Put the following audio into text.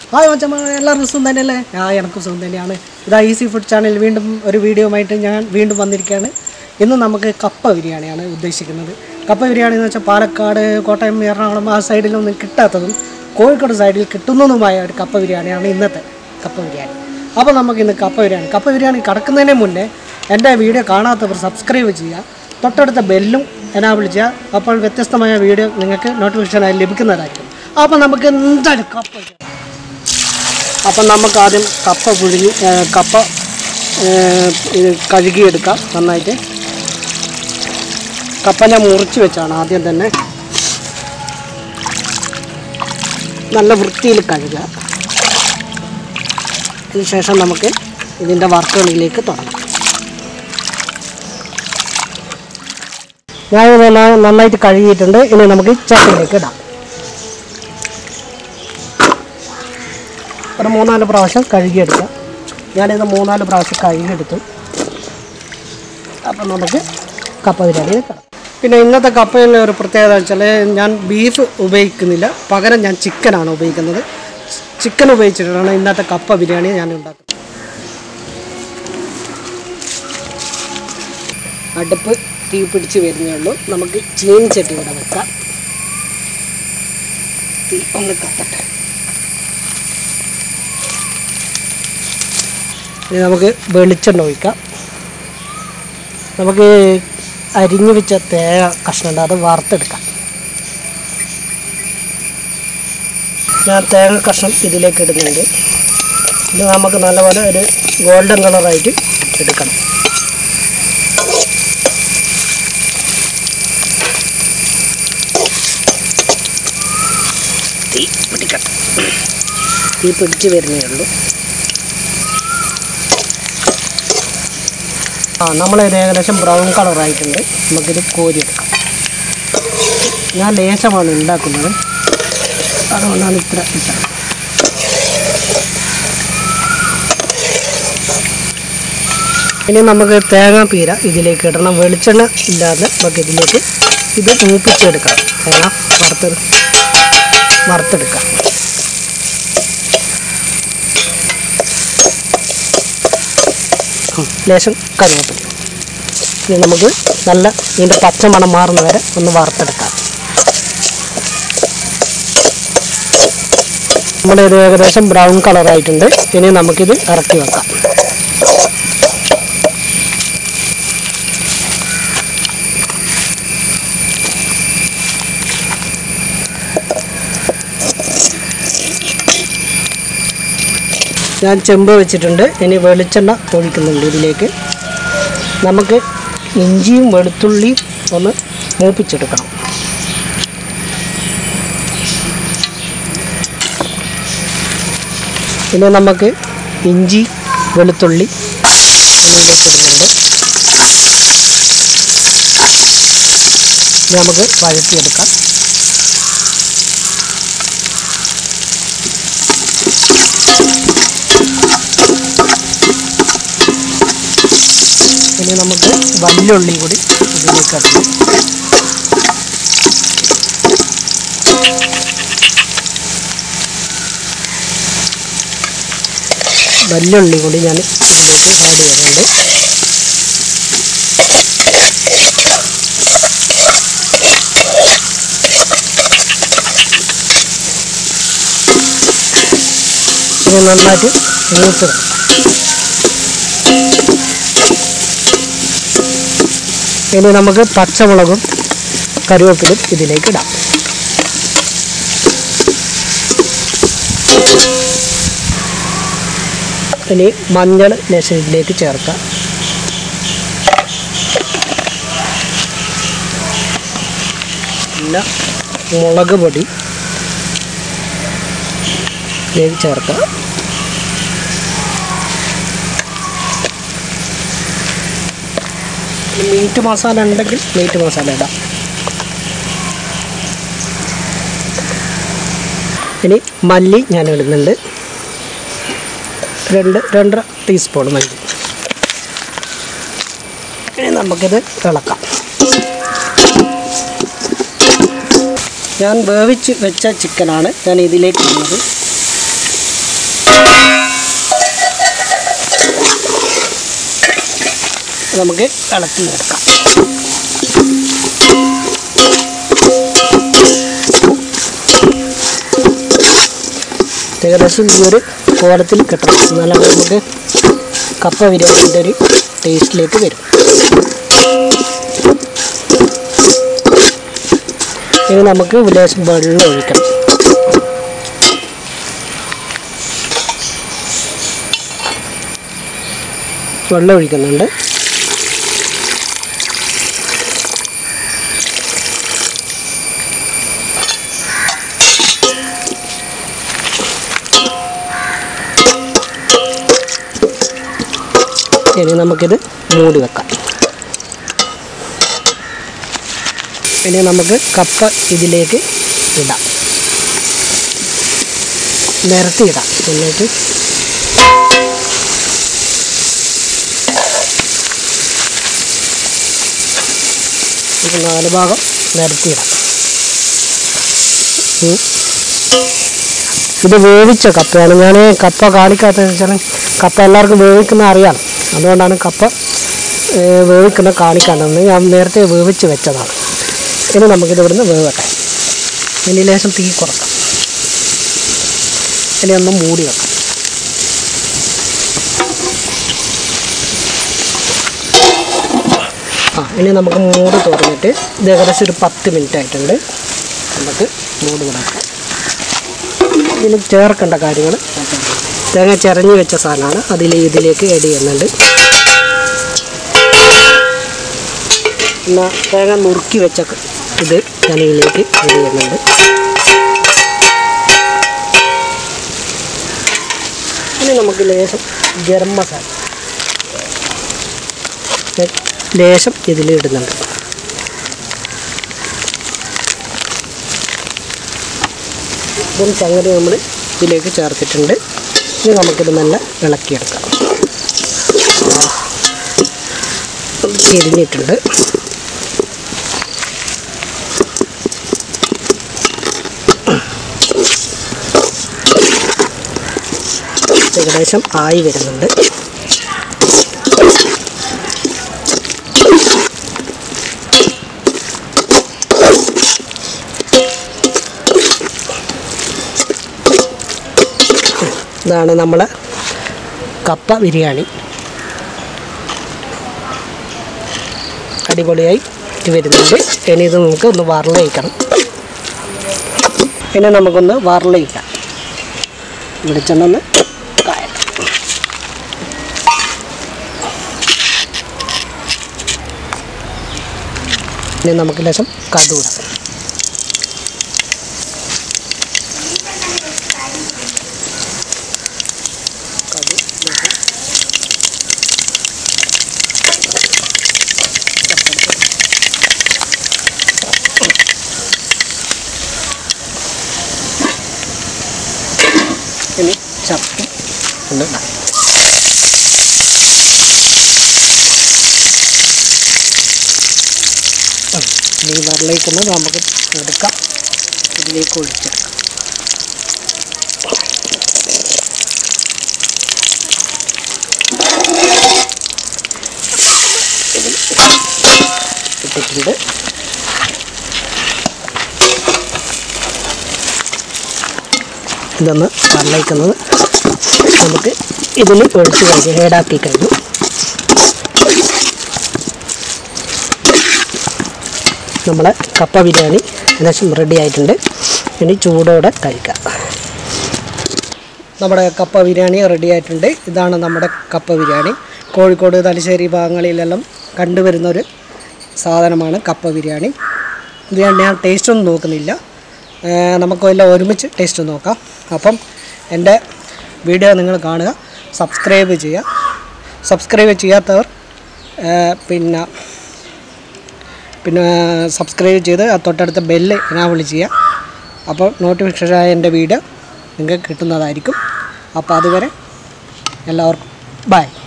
Hi മച്ചമ്മ എല്ലാവർക്കും സുഖം തന്നെയല്ലേ ആ എനിക്കും സുഖം തന്നെയാണ് ഇതാ ഈസി ഫുഡ് ചാനൽ വീണ്ടും ഒരു വീഡിയോയുമായിട്ട് ഞാൻ വീണ്ടും വന്നിരിക്കുകയാണ് ഇന്ന് നമുക്ക് കപ്പ ബിരിയാണിയാണ് ഉദ്ദേശിക്കുന്നത് കപ്പ ബിരിയാണി എന്ന് വെച്ചാൽ പാലക്കാട് കോട്ടയം എറണാകുളം ആ സൈഡിലൊന്നും കിട്ടാത്തതും കോഴിക്കോട് സൈഡിൽ കിട്ടുന്നതുമായ ഒരു കപ്പ ബിരിയാണിയാണ് ഇന്നത്തെ കപ്പ ബിരിയാണി അപ്പോൾ നമുക്ക് ഇന്ന് കപ്പ ബിരിയാണി കപ്പ ബിരിയാണി കടക്കുന്നതിന് മുന്നേ എൻ്റെ വീഡിയോ കാണാത്തവർ സബ്സ്ക്രൈബ് ചെയ്യുക തൊട്ടടുത്ത ബെല്ലും എനാബിൾ ചെയ്യുക അപ്പോൾ വ്യത്യസ്തമായ വീഡിയോ നിങ്ങൾക്ക് നോട്ടിഫിക്കേഷനായി ലഭിക്കുന്നതായിരിക്കും അപ്പോൾ നമുക്ക് എന്തായാലും കപ്പ ബിരിയാണി അപ്പം നമുക്ക് ആദ്യം കപ്പ പുഴുങ്ങി ഏ, കപ്പ ഏ, ഇത് കഴുകിയെടുക്കാം നന്നായിട്ട് കപ്പ ഞാൻ മുറിച്ച് വെച്ചാണ് ആദ്യം തന്നെ നല്ല വൃത്തിയിൽ കഴുകുക അതിനുശേഷം നമുക്ക് ഇതിൻ്റെ വർക്കുകളിലേക്ക് തുടങ്ങാം ഞാൻ ഇത് നന്നാ- നന്നായിട്ട് കഴുകിയിട്ടുണ്ട് ഇനി നമുക്ക് ചട്ടിയിലേക്ക് ഇടാം ഒരു മൂന്നാല് പ്രാവശ്യം കഴുകിയെടുക്കാം ഞാനിത് മൂന്നാല് പ്രാവശ്യം കഴുകിയെടുത്തു അപ്പം നമുക്ക് കപ്പ ബിരിയാണി വെക്കാം പിന്നെ ഇന്നത്തെ കപ്പയിലെ ഒരു പ്രത്യേകത വെച്ചാൽ ഞാൻ ബീഫ് ഉപയോഗിക്കുന്നില്ല പകരം ഞാൻ ചിക്കനാണ് ഉപയോഗിക്കുന്നത് ചിക്കൻ ഉപയോഗിച്ചിട്ടാണ് ഇന്നത്തെ കപ്പ ബിരിയാണി ഞാൻ ഉണ്ടാക്കുന്നത് അടുപ്പ് തീ പിടിച്ച് വരുന്നേ ഉള്ളൂ നമുക്ക് ചീനിച്ചട്ടി ഇവിടെ വെക്കാം തീ ഒന്ന് കത്തട്ടെ ഇനി നമുക്ക് വെളിച്ചെണ്ണ ഒഴിക്കാം നമുക്ക് അരിഞ്ഞു വെച്ച തേങ്ങ കഷ്ണമുണ്ട് അത് വറുത്തെടുക്കാം ഞാൻ തേങ്ങ കഷ്ണം ഇതിലേക്ക് ഇടുന്നുണ്ട് ഇത് നമുക്ക് നല്ലപോലെ ഒരു ഗോൾഡൻ കളറായിട്ട് എടുക്കണം തീ പിടിക്കണം തീ പിടിച്ച് വരുന്നേ ഉള്ളൂ ആ നമ്മളിത് ഏകദേശം ബ്രൗൺ കളറായിട്ടുണ്ട് നമുക്കിത് കോരിയെടുക്കാം ഞാൻ ലേശമാണ് ഉണ്ടാക്കുന്നത് അതുകൊണ്ടാണ് ഇത്ര ഇട്ടത് ഇനി നമുക്ക് തേങ്ങാപ്പീര ഇതിലേക്ക് ഇടണം വെളിച്ചെണ്ണ ഇല്ലാതെ നമുക്ക് ഇതിലേക്ക് ഇത് മൂപ്പിച്ചെടുക്കണം തേങ്ങ വറുത്ത് വറുത്തെടുക്കാം ഉം, ലേശം കറിവേപ്പില ഇനി നമുക്ക് നല്ല ഇതിൻ്റെ പച്ചമണം മാറുന്ന വരെ ഒന്ന് വറുത്തെടുക്കാം നമ്മുടെ ഇത് ഏകദേശം ബ്രൗൺ കളറായിട്ടുണ്ട് ഇനി നമുക്കിത് ഇറക്കി വെക്കാം ഞാൻ ചെമ്പ് വെച്ചിട്ടുണ്ട് ഇനി വെളിച്ചെണ്ണ ഒഴിക്കുന്നുണ്ട് ഇതിലേക്ക് നമുക്ക് ഇഞ്ചിയും വെളുത്തുള്ളിയും ഒന്ന് മൂപ്പിച്ചെടുക്കണം പിന്നെ നമുക്ക് ഇഞ്ചി വെളുത്തുള്ളി ഇതിലേക്ക് ഇടുന്നുണ്ട് ഇത് നമുക്ക് വഴറ്റിയെടുക്കാം ഇനി നമുക്ക് വല്യുള്ളി കൂടി ഇതിലേക്ക് ഇടണം വല്യുള്ളി കൂടി ഞാൻ ഇതിലേക്ക് ആഡ് ചെയ്യുന്നുണ്ട് ഇത് നന്നായിട്ട് മൂത്ത് വരണം. ഇനി നമുക്ക് പച്ചമുളകും കറിവേപ്പിലും ഇതിലേക്ക് ഇടാം ഇനി മഞ്ഞൾ ലേശം ഇതിലേക്ക് ചേർക്കാം പിന്നെ മുളക് പൊടി ഇതിലേക്ക് ചേർക്കാം മീറ്റ് മസാല ഉണ്ടെങ്കിൽ മീറ്റ് മസാല ഇടാം ഇനി മല്ലി ഞാൻ ഇടുന്നുണ്ട് രണ്ട് രണ്ടര ടീസ്പൂൺ മല്ലി ഇനി നമുക്കിത് ഇളക്കാം ഞാൻ വേവിച്ച് വെച്ച ചിക്കനാണ് ഞാൻ ഇതിലേക്ക് ഇടുന്നത് നമുക്ക് ഇളക്കി എടുക്കാം ഏകദേശം ഈ ഒരു കോലത്തിൽ കിട്ടണം എന്നാലാണ് നമുക്ക് കപ്പ ബിരിയാണിൻ്റെ ഒരു ടേസ്റ്റിലേക്ക് വരും ഇനി നമുക്ക് ലേശം വെള്ളം ഒഴിക്കണം വെള്ളം ഒഴിക്കുന്നുണ്ട് ഇനി നമുക്കിത് മൂടി വെക്കാം ഇനി നമുക്ക് കപ്പ ഇതിലേക്ക് ഇടാം നിരത്തിയിടാം എന്നിട്ട് ഇത് നാല് ഭാഗം നിരത്തിയിടാം ഉം. ഇത് വേവിച്ച കപ്പയാണ് ഞാൻ കപ്പ കാണിക്കാത്തതെന്ന് വെച്ചാൽ കപ്പ എല്ലാവർക്കും വേവിക്കുന്ന അറിയാം അതുകൊണ്ടാണ് കപ്പ ഏ, വേവിക്കുന്ന കാണിക്കാത്തത് ഞാൻ നേരത്തെ വേവിച്ച് വെച്ചതാണ് ഇനി നമുക്കിത് ഇവിടുന്ന് വേവട്ടെ ഇനി ലേശം തീ കുറക്കാം ഇനി ഒന്ന് മൂടി വെക്കാം ആ ഇനി നമുക്ക് മൂട് തുറന്നിട്ട് ഇത് ഏകദേശം ഒരു പത്ത് മിനിറ്റ് ആയിട്ടുണ്ട് നമുക്ക് മൂട് തുറക്കാം ഇതിൽ ചേർക്കേണ്ട കാര്യങ്ങൾ തേങ്ങ ചിരഞ്ഞ് വെച്ച സാധനമാണ് അതിൽ ഇതിലേക്ക് ആഡ് ചെയ്യുന്നുണ്ട് പിന്നെ തേങ്ങ നുറുക്കി വെച്ച ക- ഇത് ഞാൻ ഇതിലേക്ക് ആഡ് ചെയ്യുന്നുണ്ട് ഇനി നമുക്ക് ലേശം ഗരം മസാല ലേ- ലേശം ഇതിൽ ഇടുന്നുണ്ട് ഇതും ചങ്ങല നമ്മൾ ഇതിലേക്ക് ചേർത്തിട്ടുണ്ട് ഇനി നമുക്കിത് നല്ല ഇളക്കിയെടുക്കാം ഇത് ചെരിഞ്ഞിട്ടുണ്ട് ഏകദേശം ആയി വരുന്നുണ്ട് ഇതാണ് നമ്മളെ കപ്പ ബിരിയാണി അടിപൊളിയായി ഇത് വരുന്നുണ്ട് ഇനി ഇത് നമുക്ക് ഒന്ന് വറലയിക്കണം ഇനി നമുക്കൊന്ന് വറലയിക്കാം വെളിച്ചെണ്ണ ഒന്ന് കായണം ഇനി നമുക്ക് ലേശം കടുകൂടാം കടു ലേശം ഇനി ചപ്പി ഒന്ന് ഇടാം ആ, ഇനി വരലേക്കുന്നത് നമുക്ക് എടുക്കാം ഇതിലേക്ക് ഒഴിച്ചെടുക്കാം ഇട്ടിട്ടുണ്ട് ഇതൊന്ന് വരലേക്കുന്നത് നമുക്ക് ഇതിൽ ഒഴിച്ച് കഴിഞ്ഞ് ഏടാക്കി കഴിഞ്ഞു നമ്മളെ കപ്പ ബിരിയാണി ഏകദേശം റെഡി ആയിട്ടുണ്ട് ഇനി ചൂടോടെ കഴിക്കാം നമ്മുടെ കപ്പ ബിരിയാണി റെഡി ആയിട്ടുണ്ട് ഇതാണ് നമ്മുടെ കപ്പ ബിരിയാണി കോഴിക്കോട് തലശ്ശേരി ഭാഗങ്ങളിലെല്ലാം കണ്ടുവരുന്നൊരു സാധനമാണ് കപ്പ ബിരിയാണി ഇത് ഞാൻ ഞാൻ ടേസ്റ്റ് ഒന്നും നോക്കുന്നില്ല ഏർ നമുക്കെല്ലാം ഒരുമിച്ച് ടേസ്റ്റ് നോക്കാം അപ്പം എൻ്റെ വീഡിയോ നിങ്ങൾ കാണുക സബ്സ്ക്രൈബ് ചെയ്യുക സബ്സ്ക്രൈബ് ചെയ്യാത്തവർ ഏർ പിന്നെ പിന്നെ സബ്സ്ക്രൈബ് ചെയ്ത് ആ തൊട്ടടുത്ത ബെല്ല് എനാബിൾ ചെയ്യുക അപ്പോൾ നോട്ടിഫിക്കേഷനായ എൻ്റെ വീഡിയോ നിങ്ങൾക്ക് കിട്ടുന്നതായിരിക്കും അപ്പോൾ അതുവരെ എല്ലാവർക്കും ബൈ